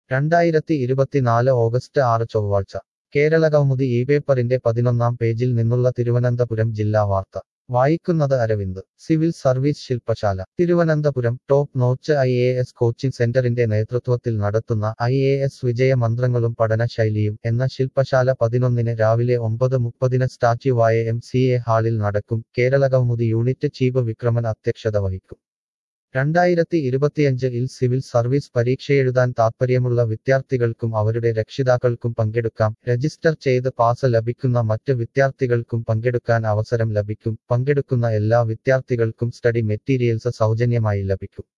രണ്ടായിരത്തി ഇരുപത്തിനാല് ഓഗസ്റ്റ് ആറ് ചൊവ്വാഴ്ച കേരളകൗമുദി ഈ പേപ്പറിന്റെ പതിനൊന്നാം പേജിൽ നിന്നുള്ള തിരുവനന്തപുരം ജില്ലാ വാർത്ത വായിക്കുന്നത് അരവിന്ദ് സിവിൽ സർവീസ് ശില്പശാല Thiruvananthapuram top notch I A S coaching സെന്ററിന്റെ നേതൃത്വത്തിൽ നടത്തുന്ന ഐ എ എസ് വിജയ മന്ത്രങ്ങളും പഠനശൈലിയും എന്ന ശില്പശാല പതിനൊന്നിന് രാവിലെ ഒമ്പത് മുപ്പതിന് സ്റ്റാച്യുവായ എം സി എ ഹാളിൽ നടക്കും കേരളകൗമുദി യൂണിറ്റ് ചീഫ് വിക്രമൻ അധ്യക്ഷത വഹിക്കും രണ്ടായിരത്തി ഇരുപത്തിയഞ്ച് ഇൽ സിവിൽ സർവീസ് പരീക്ഷയെഴുതാൻ താൽപ്പര്യമുള്ള വിദ്യാർത്ഥികൾക്കും അവരുടെ രക്ഷിതാക്കൾക്കും പങ്കെടുക്കാം രജിസ്റ്റർ ചെയ്ത് പാസ് ലഭിക്കുന്ന മറ്റ് വിദ്യാർത്ഥികൾക്കും പങ്കെടുക്കാൻ അവസരം ലഭിക്കും പങ്കെടുക്കുന്ന എല്ലാ വിദ്യാർത്ഥികൾക്കും സ്റ്റഡി മെറ്റീരിയൽസ് സൗജന്യമായി ലഭിക്കും